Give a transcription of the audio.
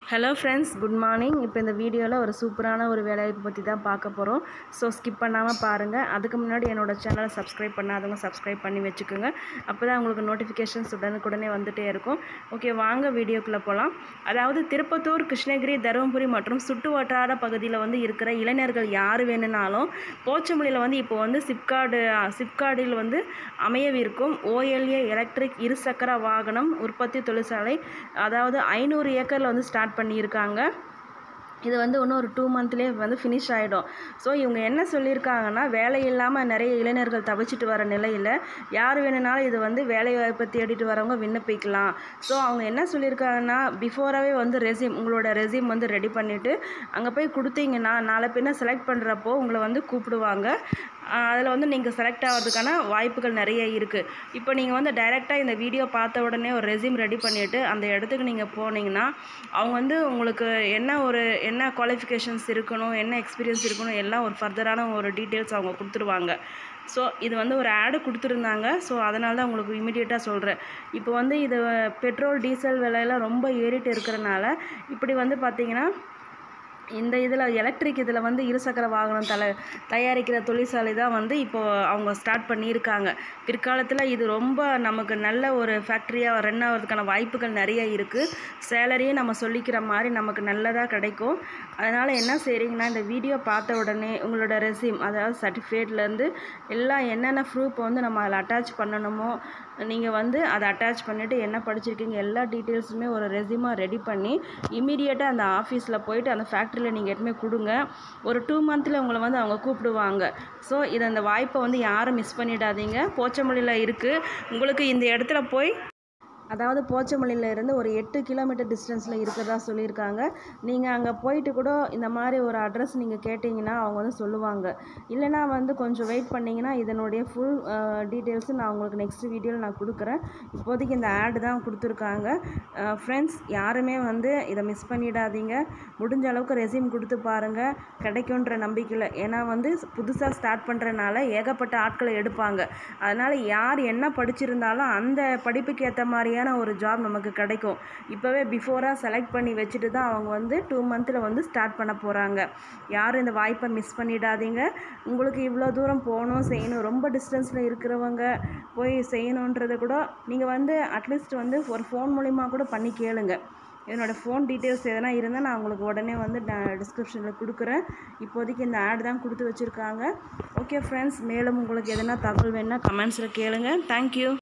hello friends good morning இப்போ இந்த வீடியோவில் ஒரு சூப்பரான ஒரு வேலைவாய்ப்பு பற்றி தான் பார்க்க போகிறோம் ஸோ ஸ்கிப் பண்ணாமல் பாருங்கள் அதுக்கு முன்னாடி என்னோடய சேனலை சப்ஸ்கிரைப் பண்ணாதவங்க சப்ஸ்கிரைப் பண்ணி வச்சுக்கோங்க அப்போ தான் உங்களுக்கு நோட்டிஃபிகேஷன்ஸ் உடனுக்குடனே வந்துகிட்டே இருக்கும் ஓகே வாங்க வீடியோக்குள்ளே போகலாம் அதாவது திருப்பத்தூர் கிருஷ்ணகிரி தருமபுரி மற்றும் சுற்று வட்டார பகுதியில் வந்து இருக்கிற இளைஞர்கள் யார் வேணும்னாலும் போச்சமொழியில் வந்து இப்போ வந்து சிப்கார்டு சிப்கார்டில் வந்து அமையவிருக்கும் ஓஎல்ஏ எலக்ட்ரிக் இருசக்கர வாகனம் உற்பத்தி தொழிற்சாலை அதாவது ஐநூறு ஏக்கரில் வந்து ஸ்டார்ட் பண்ணியிருக்காங்க இது வந்து இன்னும் ஒரு டூ மந்த்லேயே வந்து ஃபினிஷ் ஆகிடும் ஸோ இவங்க என்ன சொல்லியிருக்காங்கன்னா வேலை இல்லாமல் நிறைய இளைஞர்கள் தவிச்சிட்டு வர நிலையில் யார் வேணும்னாலும் இது வந்து வேலை வாய்ப்பை தேடிட்டு வரவங்க விண்ணப்பிக்கலாம் ஸோ அவங்க என்ன சொல்லியிருக்காங்கன்னா பிஃபோராகவே வந்து ரெசியூம் உங்களோட ரெசியூம் வந்து ரெடி பண்ணிவிட்டு அங்கே போய் கொடுத்தீங்கன்னா நாளை பின்ன செலக்ட் பண்ணுறப்போ உங்களை வந்து கூப்பிடுவாங்க அதில் வந்து நீங்கள் செலக்ட் ஆகிறதுக்கான வாய்ப்புகள் நிறைய இருக்குது இப்போ நீங்கள் வந்து டைரெக்டாக இந்த வீடியோ பார்த்த உடனே ஒரு ரெசியூம் ரெடி பண்ணிவிட்டு அந்த இடத்துக்கு நீங்கள் போனீங்கன்னா அவங்க வந்து உங்களுக்கு என்ன ஒரு என்ன குவாலிஃபிகேஷன்ஸ் இருக்கணும் என்ன எக்ஸ்பீரியன்ஸ் இருக்கணும் எல்லாம் ஒரு ஃபர்தரான ஒரு டீட்டெயில்ஸ் அவங்க கொடுத்துருவாங்க ஸோ இது வந்து ஒரு ஆடு கொடுத்துருந்தாங்க ஸோ அதனால தான் உங்களுக்கு இமீடியட்டாக சொல்கிறேன் இப்போ வந்து இது பெட்ரோல் டீசல் விலையெல்லாம் ரொம்ப ஏறிட்டு இருக்கிறனால இப்படி வந்து பார்த்திங்கன்னா இந்த இதில் எலக்ட்ரிக் இதில் வந்து இருசக்கர வாகனம் தலை தயாரிக்கிற தொழிற்சாலை தான் வந்து இப்போது அவங்க ஸ்டார்ட் பண்ணியிருக்காங்க பிற்காலத்தில் இது ரொம்ப நமக்கு நல்ல ஒரு ஃபேக்ட்ரியாக ரன் ஆகிறதுக்கான வாய்ப்புகள் நிறைய இருக்குது சேலரியும் நம்ம சொல்லிக்கிற மாதிரி நமக்கு நல்லதாக கிடைக்கும் அதனால் என்ன செய்கிறீங்கன்னா இந்த வீடியோ பார்த்த உடனே உங்களோட ரெசியூம் அதாவது சர்டிஃபிகேட்லேருந்து எல்லாம் என்னென்ன ப்ரூஃப் வந்து நம்ம அதில் அட்டாச் பண்ணணுமோ நீங்கள் வந்து அதை அட்டாச் பண்ணிவிட்டு என்ன படிச்சிருக்கீங்க எல்லா டீட்டெயில்ஸுமே ஒரு ரெசியூமாக ரெடி பண்ணி இமீடியட்டாக அந்த ஆஃபீஸில் போயிட்டு அந்த ஃபேக்ட்ரியில் நீங்கள் எதுவுமே கொடுங்க ஒரு டூ மந்தில் உங்களை வந்து அவங்க கூப்பிடுவாங்க ஸோ இதை அந்த வாய்ப்பை வந்து யாரும் மிஸ் பண்ணிடாதீங்க போச்சமொழியில் இருக்குது உங்களுக்கு இந்த இடத்துல போய் அதாவது போச்சமல்லியில் இருந்து ஒரு எட்டு கிலோமீட்டர் டிஸ்டன்ஸில் இருக்கிறதா சொல்லியிருக்காங்க நீங்கள் அங்கே போயிட்டு கூட இந்த மாதிரி ஒரு அட்ரஸ் நீங்கள் கேட்டிங்கன்னா அவங்க வந்து சொல்லுவாங்க இல்லைனா வந்து கொஞ்சம் வெயிட் பண்ணிங்கன்னா இதனுடைய ஃபுல் டீட்டெயில்ஸு நான் உங்களுக்கு நெக்ஸ்ட் வீடியோவில் நான் கொடுக்குறேன் இப்போதைக்கு இந்த ஆடு தான் கொடுத்துருக்காங்க ஃப்ரெண்ட்ஸ் யாருமே வந்து இதை மிஸ் பண்ணிடாதீங்க முடிஞ்ச அளவுக்கு ரெசியூம் கொடுத்து பாருங்கள் கிடைக்குன்ற நம்பிக்கையில் ஏன்னா வந்து புதுசாக ஸ்டார்ட் பண்ணுறனால ஏகப்பட்ட ஆட்களை எடுப்பாங்க அதனால் யார் என்ன படிச்சிருந்தாலும் அந்த படிப்புக்கு ஏற்ற மாதிரி மாதிரியான ஒரு ஜாப் நமக்கு கிடைக்கும் இப்போவே பிஃபோராக செலக்ட் பண்ணி வச்சுட்டு தான் அவங்க வந்து டூ மந்தில் வந்து ஸ்டார்ட் பண்ண போகிறாங்க யாரும் இந்த வாய்ப்பை மிஸ் பண்ணிடாதீங்க உங்களுக்கு இவ்வளோ தூரம் போகணும் செய்யணும் ரொம்ப டிஸ்டன்ஸில் இருக்கிறவங்க போய் செய்யணுன்றதை கூட நீங்கள் வந்து அட்லீஸ்ட் வந்து ஒரு ஃபோன் மூலிமா கூட பண்ணி கேளுங்க என்னோடய ஃபோன் டீட்டெயில்ஸ் எதனா இருந்தால் நான் உங்களுக்கு உடனே வந்து டிஸ்கிரிப்ஷனில் கொடுக்குறேன் இப்போதைக்கு இந்த ஆட் தான் கொடுத்து வச்சுருக்காங்க ஓகே ஃப்ரெண்ட்ஸ் மேலும் உங்களுக்கு எதனா தகவல் வேணால் கமெண்ட்ஸில் கேளுங்க தேங்க்யூ